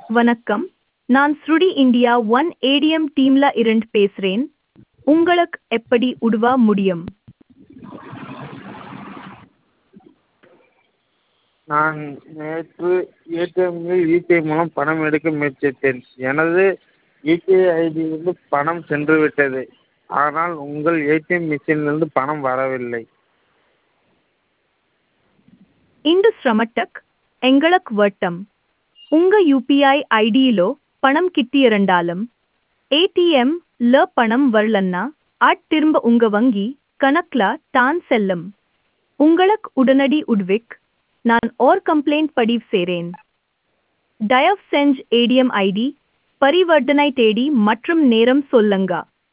வணக்கம் நான் ஸ்ருடி இந்தியா ஒன் ஏடிஎம் டீம்ல இருந்து பேசுறேன் உங்களுக்கு எப்படி உதவ முடியும் நான் நேற்று ஏடிஎம்மில் யூபிஐ மூலம் பணம் எடுக்க முயற்சித்தேன் எனது யூபிஐ ஐடியிலிருந்து பணம் சென்றுவிட்டது ஆனால் உங்கள் ஏடிஎம் மிஷினிலிருந்து பணம் வரவில்லை இந்த சிரமத்துக்கு எங்களுக்கு வட்டம் உங்க யூபிஐ ஐடியிலோ பணம் கிட்டியிருந்தாலும் ஏடிஎம் ல பணம் வரலன்னா அது திரும்ப உங்க வங்கி கணக்குல தான் செல்லும் உங்களுக்கு உடனடி உதவிக்கு நான் ஓர் கம்ப்ளைண்ட் பதிவு செய்றேன் தயவு செஞ்சு ஏடிஎம் ஐடி பரிவர்த்தனை தேதி மற்றும் நேரம் சொல்லுங்க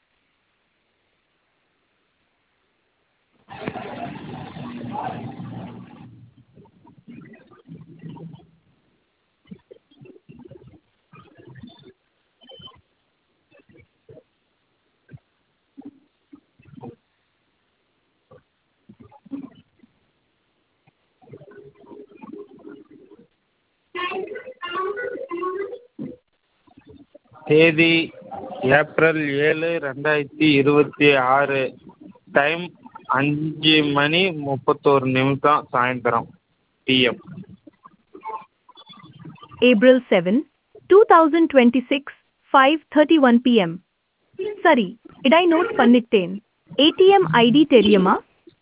தேதி ஏப்ரல் ஏழு ரெண்டாயிரத்தி இருபத்தி ஆறு டைம் அஞ்சு மணி முப்பத்தோரு நிமிஷம் சாயந்தரம் பிஎம் April 7, 2026, 5:31 p.m. சரி இடை நோட் பண்ணிட்டேன் ஏடிஎம் ஐடி தெரியுமா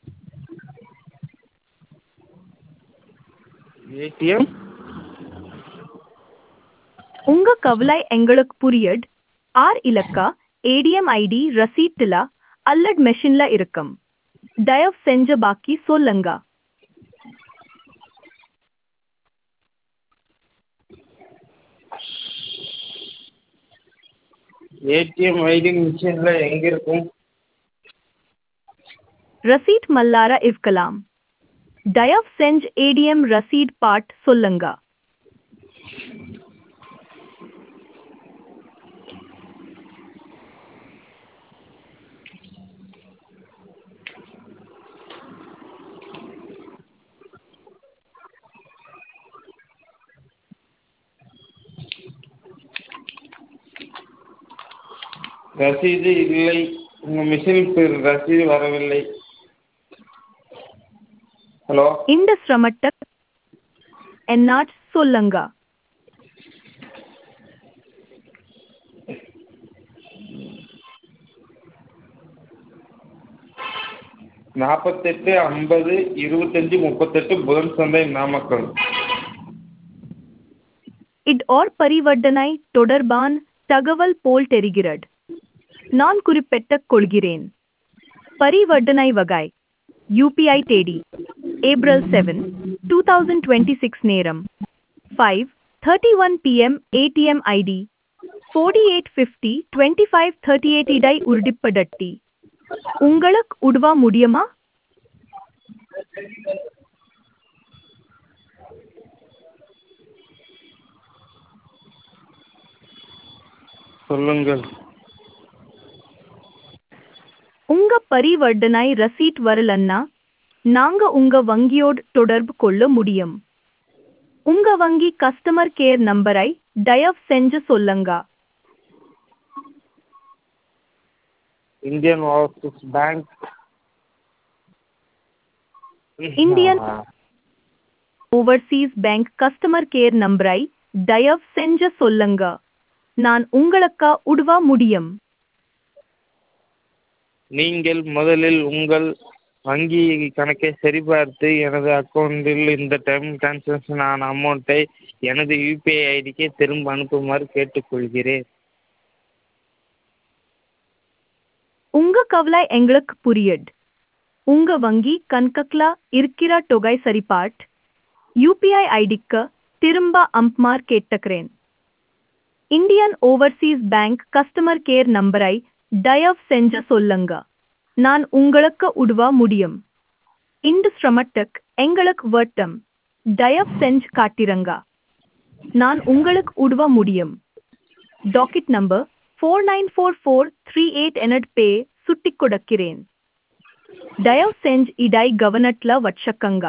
ஏடிஎம் உங்க கவலை எங்களுக்கு புரியட் ஆர் இலக்கா ஏடிஎம் ஐடி ரசீட்டுல அல்லட் மெஷின்ல இருக்கும் தயவு செஞ்ச பாக்கி சொல்லுங்க ஏடிஎம் ஐடி மிஷினில் எங்கே இருக்கும் ரசீட் மல்லார இவ்கலாம் தயவு செஞ்சு ஏடிஎம் ரசீட் பாட் சொல்லுங்க ரசீது இல்லை உங்கள் மிஷினுக்கு ரசீது வரவில்லை ஹலோ இந்த சிரமத்தை என்னாட் சொல்லுங்க நாற்பத்தெட்டு ஐம்பது இருபத்தஞ்சி முப்பத்தெட்டு புதன் சந்தை நாமக்கல் இட் ஓர் பரிவர்த்தனை தொடர்பான தகவல் போல் தெரிகிறது நான் குறிப்பிட்டுக் கொள்கிறேன் பரிவர்த்தனை வகை யூபிஐ தேதி April seven two thousand twenty six நேரம் five thirty one PM ATM ID forty eight fifty twenty five thirty eight இடை உறுதிப்படட்டி உங்களுக்கு உதவ முடியுமா சொல்லுங்கள் உங்க பரிவர்த்தனை ரசீட் வரலன்னா நாங்க உங்க வங்கியோடு தொடர்பு கொள்ள முடியும் உங்க வங்கி கஸ்டமர் கேர் நம்பரை தயவு செஞ்சு சொல்லுங்க Indian Overseas Bank Indian Overseas Bank customer care நம்பரை தயவு செஞ்சு சொல்லுங்க நான் உங்களுக்கு உதவ முடியும் நீங்கள் முதலில் உங்கள் வங்கி கணக்கை சரிபார்த்து எனது அக்கௌண்ட்டில் இந்த டைம் டிரான்சாக்ஷன் ஆன அமௌண்ட்டை எனது யூபிஐ ஐடிக்கு திரும்ப அனுப்புமாறு கேட்டுக்கொள்கிறேன் உங்க கவலை எங்களுக்கு புரியுது உங்க வங்கி கணக்குல இருக்கிற தொகை சரிபார்ட் யூபிஐ ஐடிக்கு திரும்ப அம்பமார் கேட்டுக்கிறேன் Indian Overseas Bank customer care நம்பரை தயவு செஞ்சு சொல்லுங்க நான் உங்களுக்கு உதவ முடியும் இந்த சிரமத்துக்கு எங்களுக்கு வட்டம் தயவு செஞ்சு காட்டிருங்க நான் உங்களுக்கு உதவ முடியும் docket number four nine four four three eight எனட் பே சுட்டிக் கொடுக்கிறேன் தயவு செஞ்சு இடை கவனத்துல வச்சக்கங்க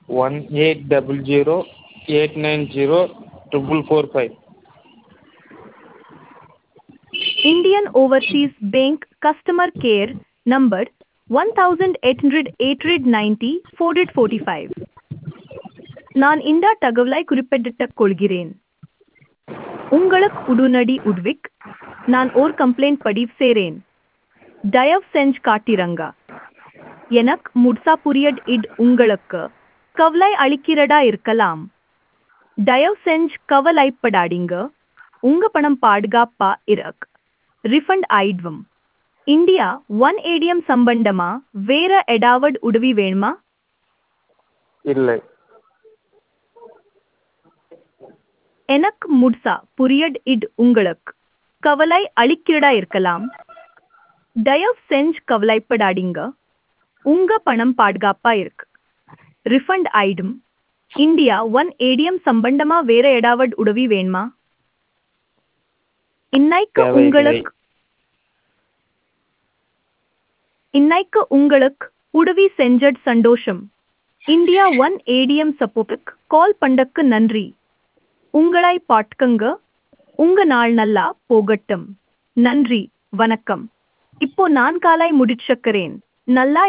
one eight double zero eight nine zero triple four five Indian Overseas Bank customer care number 1880 445 நான் இந்த தகவலை குறிப்பிட்டுக் கொள்கிறேன் உங்களுக்கு உடனடி உதவிக் நான் ஓர் கம்ப்ளைண்ட் பதிவு செய்கிறேன் தயவு செஞ்சு காட்டிரங்க எனக்கு முட்சா புரியட் இட் உங்களுக்கு கவலை அளிக்கிறதா இருக்கலாம் தயவு செஞ்சு கவலைப்படாதீங்க உங்க பணம் பாதுகாப்பா இருக்கு ரிஃபண்ட் ஆயிடுவோம் இந்தியா ஒன் ஏடிஎம் சம்பந்தமா வேற ஏதாவது உதவி வேணுமா இல்லை எனக்கு முட்சா புரியட் இட் உங்களுக்கு கவலை அளிக்கிறதா இருக்கலாம் தயவு செஞ்சு கவலைப்படாதீங்க உங்க பணம் பாதுகாப்பா இருக்கு ரிஃபண்ட் ஆயிடும் இந்தியா ஒன் ஏடிஎம் சம்பந்தமா வேற ஏதாவது உதவி வேணுமா இன்னைக்கு தேவையில்லை. உங்களுக்கு இன்னைக்கு உங்களுக்கு உதவி செஞ்சட் சந்தோஷம் இந்தியா ஒன் ஏடிஎம் சப்போர்ட்டுக்கு கால் பண்ணக்கு நன்றி உங்களை பாட்கங்க உங்க நாள் நல்லா போகட்டும் நன்றி வணக்கம் இப்போ நான் காலை முடிச்சக்கிறேன் நல்லா